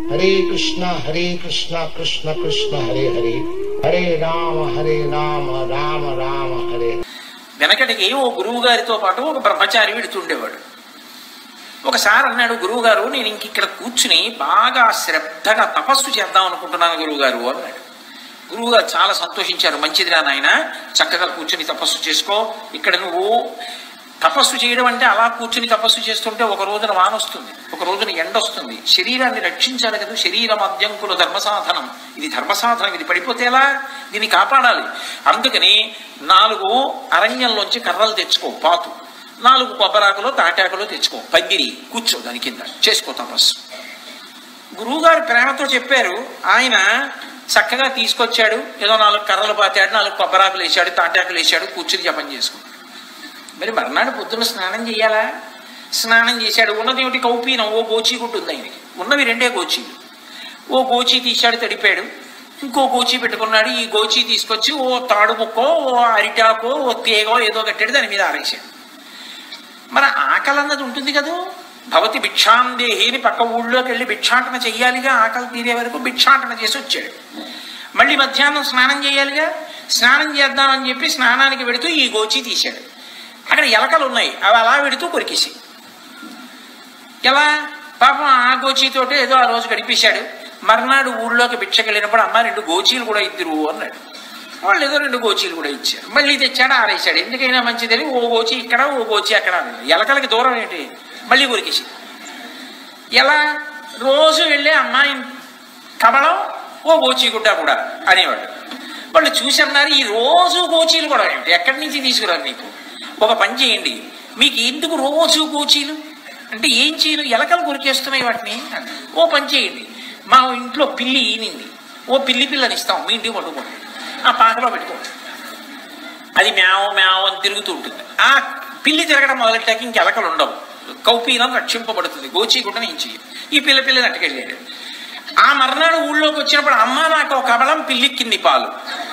హరే కృష్ణ హరే కృష్ణ కృష్ణ కృష్ణ హరే హరే హరే రామ హరే రామ రామ రామ హరే వెనకటికి ఓ గురువు గారితో పాటు ఒక బ్రహ్మచారి వెడుతుండేవాడు ఒకసారి అన్నాడు గురువు గారు నేను ఇంక ఇక్కడ కూర్చుని బాగా శ్రద్ధగా తపస్సు చేద్దాం అనుకుంటున్నాను గురువు గారు అన్నాడు గురువు గారు చాలా సంతోషించారు మంచిదిరా నాయన చక్కగా కూర్చుని తపస్సు చేసుకో ఇక్కడ నువ్వు తపస్సు చేయడం అంటే అలా కూర్చుని తపస్సు చేస్తుంటే ఒక రోజున వాన వస్తుంది ఒక రోజున ఎండ వస్తుంది శరీరాన్ని రక్షించాలి కదా శరీరం అద్యంకుల ధర్మ సాధనం ఇది ధర్మ సాధనం ఇది పడిపోతే ఎలా దీన్ని కాపాడాలి అందుకని నాలుగు అరణ్యంలోంచి కర్రలు తెచ్చుకో పాతు నాలుగు కొబ్బరాకులో తాటాకులో తెచ్చుకో పందిరి కూర్చో దాని కింద చేసుకో తపస్సు గురువుగారు ప్రేమతో చెప్పారు ఆయన చక్కగా తీసుకొచ్చాడు ఏదో నాలుగు కర్రలు పాతాడు నాలుగు కొబ్బరాకులు వేసాడు తాటాకులు వేసాడు కూర్చుని జపం చేసుకున్నాడు మరి మర్నాడు పొద్దున్న స్నానం చేయాలా స్నానం చేశాడు ఉన్నది ఏమిటి కౌపీనం ఓ గోచి ఉంటుంది ఆయనకి ఉన్నవి రెండే గోచీలు ఓ గోచి తీశాడు తడిపాడు ఇంకో గోచి పెట్టుకున్నాడు ఈ గోచి తీసుకొచ్చి ఓ తాడు ముక్కో ఓ అరిటాకో ఓ తీగో ఏదో కట్టాడు దాని మీద ఆరేసాడు మరి ఆకలి అన్నది ఉంటుంది కదా భవతి భిక్షాందేహిని పక్క ఊళ్ళోకి వెళ్ళి భిక్షాటన చెయ్యాలిగా ఆకలి తీరే వరకు భిక్షాటన చేసి వచ్చాడు మళ్ళీ మధ్యాహ్నం స్నానం చేయాలిగా స్నానం చేద్దామని చెప్పి స్నానానికి వెడుతూ ఈ గోచి తీశాడు అక్కడ ఎలకలు ఉన్నాయి అవి అలా వెడుతూ కొరికేసి ఎలా పాపం ఆ గోచీతోటే ఏదో ఆ రోజు గడిపేశాడు మర్నాడు ఊళ్ళోకి భిక్షకి వెళ్ళినప్పుడు అమ్మ రెండు గోచీలు కూడా ఇద్దరు అన్నాడు వాళ్ళు ఏదో రెండు గోచీలు కూడా ఇచ్చారు మళ్ళీ తెచ్చాడు ఆరేశాడు ఎందుకైనా మంచిదని ఓ గోచి ఇక్కడ ఓ గోచి అక్కడ అన్నాడు ఎలకలకి దూరం ఏంటి మళ్ళీ కొరికేసి ఎలా రోజు వెళ్ళే అమ్మాయి కమలం ఓ గోచీగుడ్డ కూడా అనేవాడు వాళ్ళు చూసి అన్నారు ఈ రోజు గోచీలు కూడా ఏమిటి ఎక్కడి నుంచి తీసుకురారు నీకు ఒక పని చేయండి మీకు ఎందుకు రోజు గోచీలు అంటే ఏం చేయను ఎలకలు కొరికేస్తున్నాయి వాటిని అన్నారు. ఓ పని చేయండి మా ఇంట్లో పిల్లి ఈనింది ఓ పిల్లి పిల్లని ఇస్తాం మీ ఇంటికి పట్టుకోండి ఆ పాకలో పెట్టుకోండి అది మ్యావ్ మ్యావ్ అని తిరుగుతూ ఉంటుంది ఆ పిల్లి తిరగడం మొదలెట్టాక ఇంక ఎలకలు ఉండవు కౌపీనం రక్షింపబడుతుంది గోచి కూడా నేను చెయ్యి ఈ పిల్ల పిల్లని అట్టుకెళ్ళాడు ఆ మర్నాడు ఊళ్ళోకి వచ్చినప్పుడు అమ్మ నాకు ఒక కబలం పిల్లిక్కింది పాలు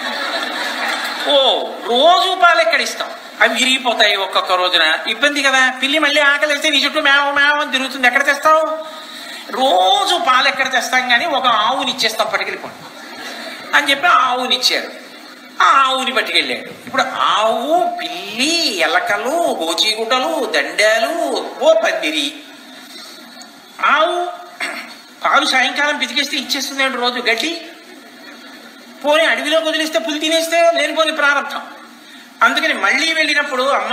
ఓ రోజు పాలు ఎక్కడ ఇస్తాం అవి విరిగిపోతాయి ఒక్కొక్క రోజున ఇబ్బంది కదా పిల్లి మళ్ళీ ఆకలి వేస్తే నీ చుట్టూ మేవ మేవ అని తిరుగుతుంది ఎక్కడ తెస్తావు రోజు పాలు ఎక్కడ తెస్తాం కానీ ఒక ఆవుని ఇచ్చేస్తాం పట్టుకెళ్ళిపోండి అని చెప్పి ఆ ఆవుని ఇచ్చారు ఆ ఆవుని పట్టుకెళ్ళాడు ఇప్పుడు ఆవు పిల్లి ఎలకలు గోచీగుడ్డలు దండాలు ఓ పందిరి ఆవు పాలు సాయంకాలం పితికేస్తే ఇచ్చేస్తుంది రోజు గడ్డి పోనీ అడవిలోకి వదిలేస్తే పులి తినేస్తే లేనిపోని ప్రారంభం అందుకని మళ్ళీ వెళ్ళినప్పుడు అమ్మ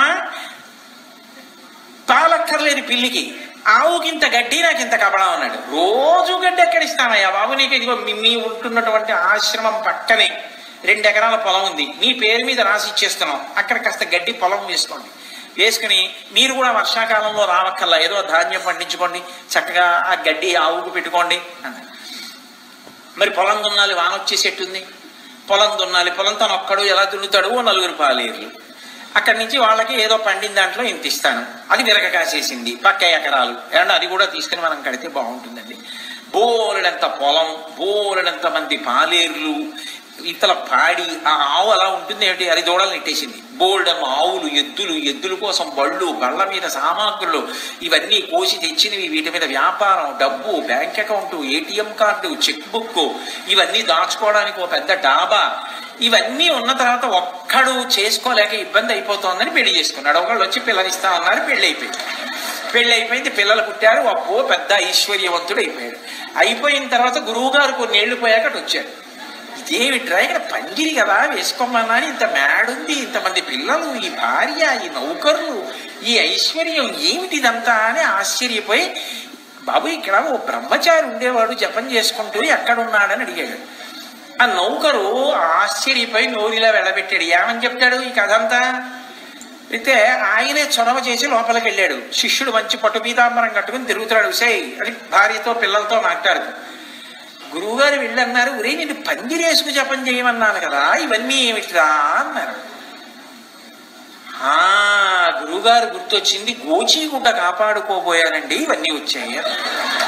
పాలక్కర్లేదు పిల్లికి ఆవుకింత గడ్డి నాకు ఇంత కబడా ఉన్నాడు రోజు గడ్డి ఎక్కడ ఇస్తానయ్యా బాబు నీకు ఇదిగో మీ- మీ ఉంటున్నటువంటి ఆశ్రమం పక్కనే రెండు ఎకరాల పొలం ఉంది మీ పేరు మీద రాసి ఇచ్చేస్తున్నాం అక్కడ కాస్త గడ్డి పొలం వేసుకోండి వేసుకుని మీరు కూడా వర్షాకాలంలో రావక్కర్లా ఏదో ధాన్యం పండించుకోండి చక్కగా ఆ గడ్డి ఆవుకు పెట్టుకోండి అన్నాడు మరి పొలం దున్నాలి వాన వచ్చేసేట్టుంది పొలం దున్నాలి పొలం తను ఒక్కడు ఎలా దున్నుతాడు ఓ నలుగురు పాలేరు అక్కడి నుంచి వాళ్ళకి ఏదో పండిన దాంట్లో ఇంత ఇస్తాను అది విరగ కాసేసింది పక్క ఎకరాలు ఏమన్నా అది కూడా తీసుకుని మనం కడితే బాగుంటుందండి బోలెడంత పొలం బోలెడంత మంది పాలేర్లు ఇతల పాడి ఆ ఆవు అలా ఉంటుంది ఏమిటి అది దూడలు నెట్టేసింది బోల్డెం ఆవులు ఎద్దులు ఎద్దుల కోసం బళ్ళు బళ్ళ మీద సామాగ్రులు ఇవన్నీ కోసి తెచ్చినవి వీటి మీద వ్యాపారం డబ్బు bank account ATM card cheque book ఇవన్నీ దాచుకోవడానికి ఒక పెద్ద డాబా ఇవన్నీ ఉన్న తర్వాత ఒక్కడు చేసుకోలేక ఇబ్బంది అయిపోతోందని పెళ్లి చేసుకున్నాడు ఒకళ్ళు వచ్చి పిల్లనిస్తా ఉన్నారు పెళ్లి అయిపోయింది పెళ్లి అయిపోయింది పిల్లలు పుట్టారు అప్పో పెద్ద ఐశ్వర్యవంతుడు అయిపోయాడు అయిపోయిన తర్వాత గురువు గారు కొన్ని ఏళ్ళు పోయాక అటు వచ్చాడు ఇదేమిట్రా ఇక్కడ పందిరి కదా వేసుకోమన్నా అని ఇంత మేడుంది ఇంతమంది పిల్లలు ఈ భార్య ఈ నౌకర్లు ఈ ఐశ్వర్యం ఏమిటి ఇదంతా అని ఆశ్చర్యపోయి బాబు ఇక్కడ ఓ బ్రహ్మచారి ఉండేవాడు జపం చేసుకుంటూ ఎక్కడున్నాడని అడిగాడు ఆ నౌకరు ఆశ్చర్యపోయి నోరిలా వెళ్ళబెట్టాడు ఏమని చెప్తాడు ఈ కథ అంతా అయితే ఆయనే చొరవ చేసి లోపలికి వెళ్ళాడు శిష్యుడు మంచి పట్టు పీతాంబరం కట్టుకుని తిరుగుతున్నాడు ఉసై అని భార్యతో పిల్లలతో మాట్లాడుతూ గురువుగారు వెళ్ళన్నారు ఒరే నేను పందిరేసుకు జపం చేయమన్నాను కదా ఇవన్నీ ఏమిటిరా అన్నారు ఆ గురువుగారు గుర్తొచ్చింది గోచీగుడ్డ కాపాడుకోబోయానండి ఇవన్నీ వచ్చాయి అన్నారు.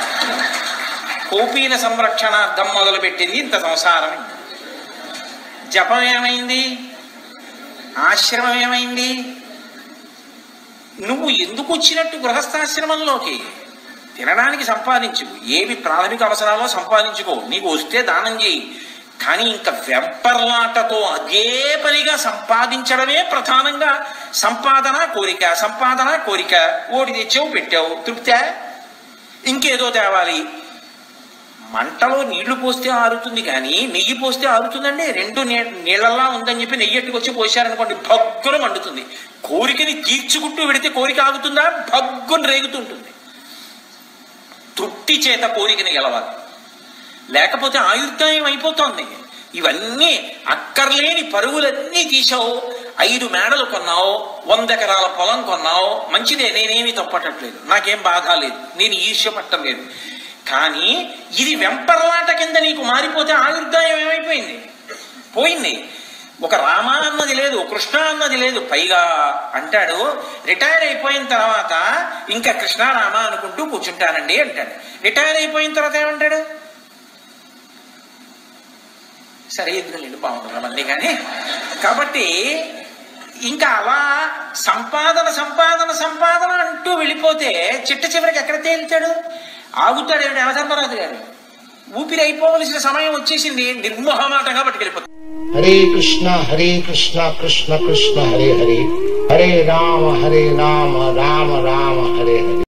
కోపీల సంరక్షణార్థం మొదలుపెట్టింది ఇంత సంసారం జపం ఏమైంది ఆశ్రమం ఏమైంది నువ్వు ఎందుకు వచ్చినట్టు గృహస్థాశ్రమంలోకి తినడానికి సంపాదించు ఏవి ప్రాథమిక అవసరాలో సంపాదించుకో నీకు వస్తే దానం చేయి కానీ ఇంకా వెంపర్లాటతో అదే పనిగా సంపాదించడమే ప్రధానంగా సంపాదన కోరిక సంపాదన కోరిక ఓడి తెచ్చావు పెట్టావు తృప్తే ఇంకేదో తేవాలి మంటలో నీళ్లు పోస్తే ఆరుతుంది కానీ నెయ్యి పోస్తే ఆరుతుందండి రెండు నీ- నీళ్ళల్లా ఉందని చెప్పి నెయ్యి ఎట్టుకొచ్చి పోసారనుకోండి భగ్గున మండుతుంది కోరికని తీర్చుకుంటూ వెడితే కోరిక ఆగుతుందా భగ్గున రేగుతుంటుంది తృప్తి చేత కోరికని గెలవాలి లేకపోతే ఆయుర్దాయం అయిపోతోంది ఇవన్నీ అక్కర్లేని పరుగులన్నీ తీసావు ఐదు మేడలు కొన్నావు వంద ఎకరాల పొలం కొన్నావు మంచిదే నేనేమి తప్పటట్లేదు నాకేం బాధ లేదు నేను ఈర్ష్య పట్టలేదు కానీ ఇది వెంపర్లాట కింద నీకు మారిపోతే ఆయుర్దాయం ఏమైపోయింది పోయింది ఒక రామ అన్నది లేదు కృష్ణ అన్నది లేదు పైగా అంటాడు రిటైర్ అయిపోయిన తర్వాత ఇంకా కృష్ణ రామ అనుకుంటూ కూర్చుంటానండి అంటాడు రిటైర్ అయిపోయిన తర్వాత ఏమంటాడు సరే ఎందుకు బాగుంటుంది మళ్ళీ కానీ కాబట్టి ఇంకా అలా సంపాదన సంపాదన సంపాదన అంటూ వెళ్ళిపోతే చిట్ట చివరికి ఎక్కడ తేలుతాడు ఆగుతాడు ఏమిటి అవధర్మరాజు గారు ఊపిరి అయిపోవలసిన సమయం వచ్చేసింది నిర్మోహమాటంగా పట్టుకెళ్ళిపోతాడు हरे कृष्णा हरे कृष्णा कृष्ण कृष्ण हरे हरे हरे राम हरे राम राम राम हरे हरे